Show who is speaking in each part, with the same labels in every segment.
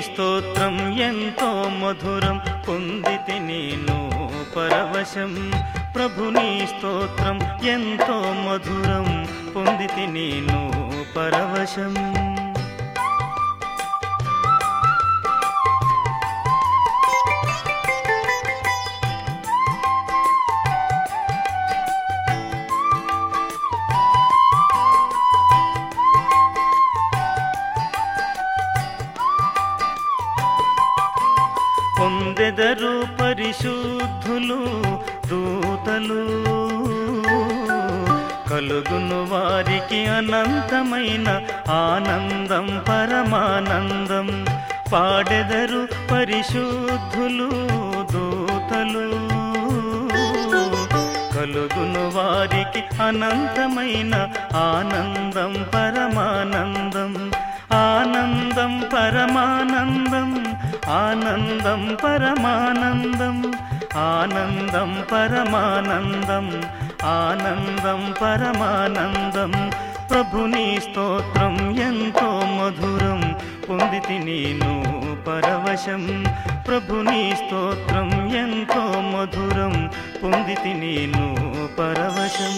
Speaker 1: స్తోత్రం ఎంతో మధురం పొందితి నేను పరవశం ప్రభుని స్తోత్రం ఎంతో మధురం పొందితి నేను పరవశం పొందెదరు పరిశుద్ధులు దూతలు కలుగును వారికి అనంతమైన ఆనందం పరమానందం పాడెదరు పరిశుద్ధులు దూతలు కలుగును వారికి అనంతమైన ఆనందం పరమానందం ఆనందం పరమానందం ఆనందం పరమానందం ఆనందం పరమానందం ఆనందం పరమానందం ప్రభుని స్తోత్రం ఎంతో మధురం పొందితి నేను పరవశం ప్రభుని స్తోత్రం ఎంతో మధురం పొందితి నేను పరవశం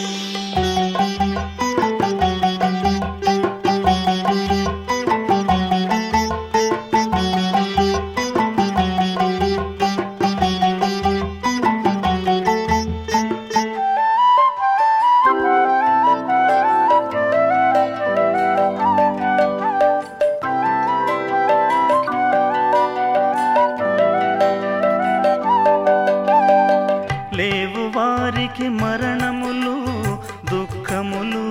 Speaker 1: లేవు వారికి మరణములు దుఃఖములు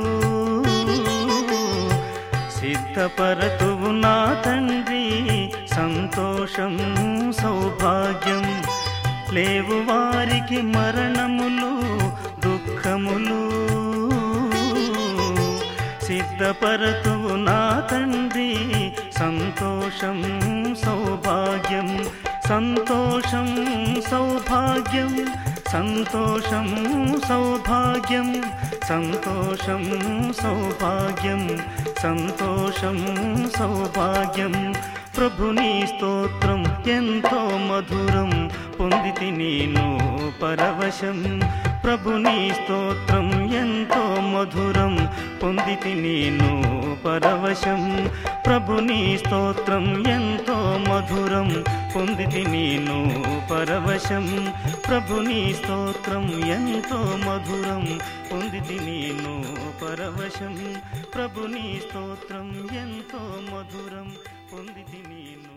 Speaker 1: సిద్ధపరతువు నా తండ్రి సంతోషం సౌభాగ్యం లేవు వారికి మరణములు దుఃఖములు సిద్ధపరతువు నా తండ్రి సంతోషం సౌభాగ్యం సంతోషం సౌభాగ్యం సంతోషం సౌభాగ్యం సంతోషం సౌభాగ్యం సంతోషం సౌభాగ్యం ప్రభుని స్తోత్రం ఎంతో మధురం పొందితి నేను పరవశం ప్రభుని స్తోత్రం ఎంతో మధురం పొందితి నేను పరవశం ప్రభుని స్తోత్రం ఎంతో మధురం పొందితి నేను పరవశం ప్రభుని స్తోత్రం ఎంతో మధురం పొందితి నేను పరవశం ప్రభుని స్తోత్రం ఎంతో మధురం పొందితి నేను